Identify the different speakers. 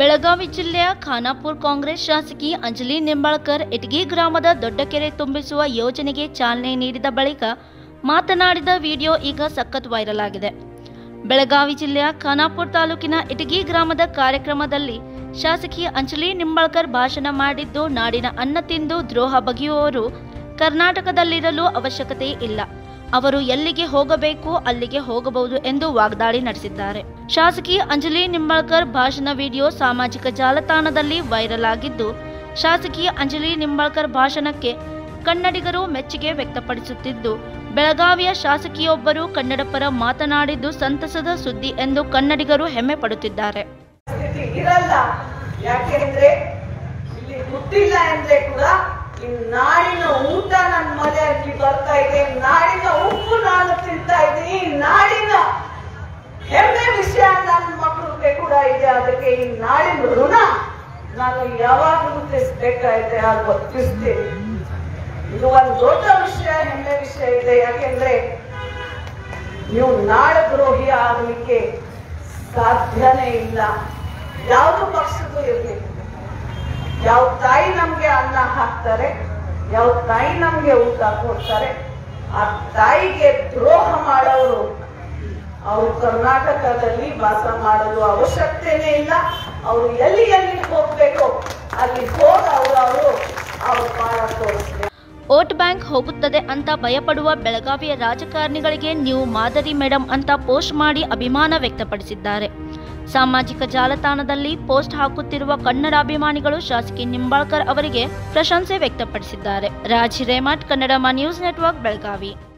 Speaker 1: ಬೆಳಗಾವಿ ಜಿಲ್ಲೆಯ ಖಾನಾಪುರ ಕಾಂಗ್ರೆಸ್ ಶಾಸಕಿ ಅಂಜಲಿ ನಿಂಬಾಳ್ಕರ್ ಇಟಗಿ ಗ್ರಾಮದ ದೊಡ್ಡ ಕೆರೆ ತುಂಬಿಸುವ ಯೋಜನೆಗೆ ಚಾಲನೆ ನೀಡಿದ ಬಳಿಕ ಮಾತನಾಡಿದ ವಿಡಿಯೋ ಈಗ ಸಖತ್ ವೈರಲ್ ಆಗಿದೆ ಬೆಳಗಾವಿ ಜಿಲ್ಲೆಯ ಖಾನಾಪುರ ತಾಲೂಕಿನ ಇಟಗಿ ಗ್ರಾಮದ ಕಾರ್ಯಕ್ರಮದಲ್ಲಿ ಶಾಸಕಿ ಅಂಜಲಿ ನಿಂಬಾಳ್ಕರ್ ಭಾಷಣ ಮಾಡಿದ್ದು ನಾಡಿನ ಅನ್ನ ತಿಂದು ದ್ರೋಹ ಬಗೆಯುವವರು ಕರ್ನಾಟಕದಲ್ಲಿರಲು ಅವಶ್ಯಕತೆ ಇಲ್ಲ ಅವರು ಎಲ್ಲಿಗೆ ಹೋಗಬೇಕು ಅಲ್ಲಿಗೆ ಹೋಗಬಹುದು ಎಂದು ವಾಗ್ದಾಳಿ ನಡೆಸಿದ್ದಾರೆ ಶಾಸಕಿ ಅಂಜಲಿ ನಿಂಬಾಳ್ಕರ್ ಭಾಷಣ ವಿಡಿಯೋ ಸಾಮಾಜಿಕ ಜಾಲತಾಣದಲ್ಲಿ ವೈರಲ್ ಆಗಿದ್ದು ಶಾಸಕಿ ಅಂಜಲಿ ನಿಂಬಾಳ್ಕರ್ ಭಾಷಣಕ್ಕೆ ಕನ್ನಡಿಗರು ಮೆಚ್ಚುಗೆ ವ್ಯಕ್ತಪಡಿಸುತ್ತಿದ್ದು ಬೆಳಗಾವಿಯ ಶಾಸಕಿಯೊಬ್ಬರು ಕನ್ನಡ ಪರ ಮಾತನಾಡಿದ್ದು ಸಂತಸದ ಸುದ್ದಿ ಎಂದು ಕನ್ನಡಿಗರು ಹೆಮ್ಮೆ ಪಡುತ್ತಿದ್ದಾರೆ
Speaker 2: ಸ್ಥಿತಿ ಇರಲ್ಲ ಯಾಕೆಂದ್ರೆ ಇಲ್ಲಿ ಗೊತ್ತಿಲ್ಲ ಅಂದ್ರೆ ಕೂಡ ಈ ನಾಡಿನ ಊಟ ನನ್ನ ಮನೆಯಲ್ಲಿ ಬರ್ತಾ ಇದೆ ನಾಡಿನ ಉಪ್ಪು ನಾನು ತಿಂತಾ ಇದ್ದೀನಿ ಈ ನಾಡಿನ ಹೆಮ್ಮೆ ವಿಷಯ ನನ್ನ ಮಕ್ಕಳಿಗೆ ಕೂಡ ಇದೆ ಅದಕ್ಕೆ ಈ ನಾಡಿನ ಋಣ ನಾನು ಯಾವಾಗಲೂ ತೀರಿಸ್ಬೇಕಾಗಿದೆ ಅದು ವರ್ತಿಸ್ತೀನಿ ಇದು ಒಂದು ದೊಡ್ಡ ವಿಷಯ ಹೆಮ್ಮೆ ವಿಷಯ ಇದೆ ಯಾಕೆಂದ್ರೆ ನೀವು ನಾಡದ್ರೋಹಿ ಆಗಲಿಕ್ಕೆ ಸಾಧ್ಯನೇ ಇಲ್ಲ ಯಾವುದು ಪಕ್ಷದ್ದು ಇರಲಿ ಯಾವ ತಾಯಿ ನಮ್ಗೆ ಅನ್ನ ಹಾಕ್ತಾರೆ ಯಾವ ತಾಯಿ ನಮ್ಗೆ ಊಟ ಕೊಡ್ತಾರೆ ಆ ತಾಯಿಗೆ ದ್ರೋಹ ಮಾಡೋರು ಅವರು ಕರ್ನಾಟಕದಲ್ಲಿ ವಾಸ ಮಾಡಲು ಅವಶ್ಯಕತೆನೇ ಇಲ್ಲ ಅವರು ಎಲ್ಲಿ ಎಲ್ಲಿ ಹೋಗ್ಬೇಕು ಅಲ್ಲಿ ಹೋಗ ಅವರು ಅವರು ಅವ್ರ ಪಾಡ ತೋರಿಸ್ಬೇಕು
Speaker 1: ವೋಟ್ ಬ್ಯಾಂಕ್ ಹೋಗುತ್ತದೆ ಅಂತ ಭಯಪಡುವ ಬೆಳಗಾವಿಯ ರಾಜಕಾರಣಿಗಳಿಗೆ ನೀವು ಮಾದರಿ ಮೇಡಮ್ ಅಂತ ಪೋಸ್ಟ್ ಮಾಡಿ ಅಭಿಮಾನ ವ್ಯಕ್ತಪಡಿಸಿದ್ದಾರೆ ಸಾಮಾಜಿಕ ಜಾಲತಾಣದಲ್ಲಿ ಪೋಸ್ಟ್ ಹಾಕುತ್ತಿರುವ ಕನ್ನಡಾಭಿಮಾನಿಗಳು ಶಾಸಕಿ ನಿಂಬಾಳ್ಕರ್ ಅವರಿಗೆ ಪ್ರಶಂಸೆ ವ್ಯಕ್ತಪಡಿಸಿದ್ದಾರೆ ರಾಜ್ ರೇಮಠ್ ಕನ್ನಡ ನ್ಯೂಸ್ ನೆಟ್ವರ್ಕ್ ಬೆಳಗಾವಿ